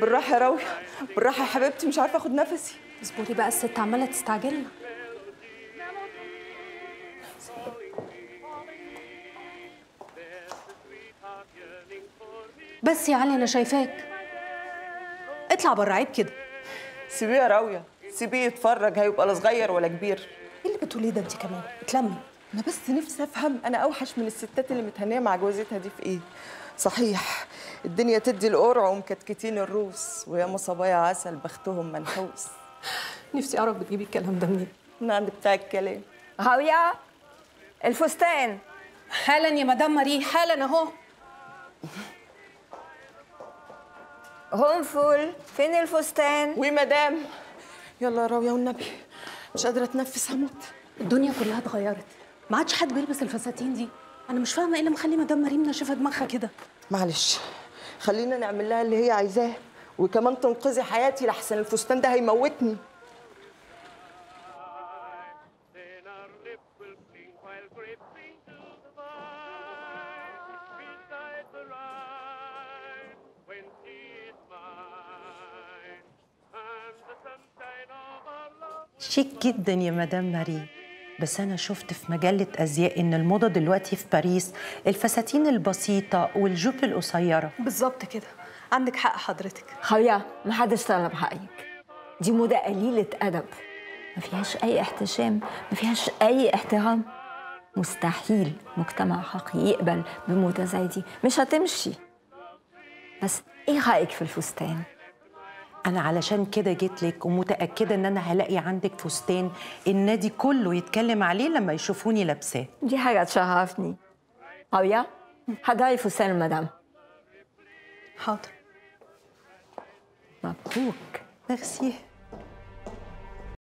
بالراحه يا راويه بالراحه يا حبيبتي مش عارفه اخد نفسي اصبري بقى الست عماله تستعجلنا بس يا علي انا شايفاك اطلع بره عيب كده سيبيه يا راويه سيبيه يتفرج هيبقى لا صغير ولا كبير ايه اللي بتقوليه ده انت كمان اتلمي انا بس نفسي افهم انا اوحش من الستات اللي متهنيه مع جوازتها دي في ايه صحيح الدنيا تدي القرع ومكتكتين الروس وياما صبايا عسل بختهم منحوس نفسي اعرف بتجيبي الكلام ده منين من عند بتاع الكلام راوية الفستان حالا يا مدام ماري حالا اهو هونفول فين الفستان ومدام يلا يا راويه والنبي مش قادره اتنفس هموت الدنيا كلها اتغيرت ما عادش حد بيلبس الفساتين دي انا مش فاهمه ايه اللي مخلي مدام مريم ناشفه دماغها كده معلش خلينا نعمل لها اللي هي عايزاه وكمان تنقذي حياتي لحسن الفستان ده هيموتني Then our lips will cling while drifting to the vine beside the Rhine when she is mine and the sunshine of our love. شيك جدا يا مدام ماري بس أنا شفت في مجلة أزياء إن الموضة دلوقتي في باريس الفساتين البسيطة والجوب القصيرة بالظبط كده عندك حق حضرتك راوية ما حدش طلب حقك دي موضة قليلة أدب ما فيهاش أي احتشام ما فيهاش أي احترام مستحيل مجتمع حقي يقبل بموضة زي دي مش هتمشي بس ايه رأيك في الفستان؟ أنا علشان كده جيت لك ومتأكدة إن أنا هلاقي عندك فستان النادي كله يتكلم عليه لما يشوفوني لابساه دي حاجة تشرفني راوية هدعي فستان المدام حاضر مبروك ميرسي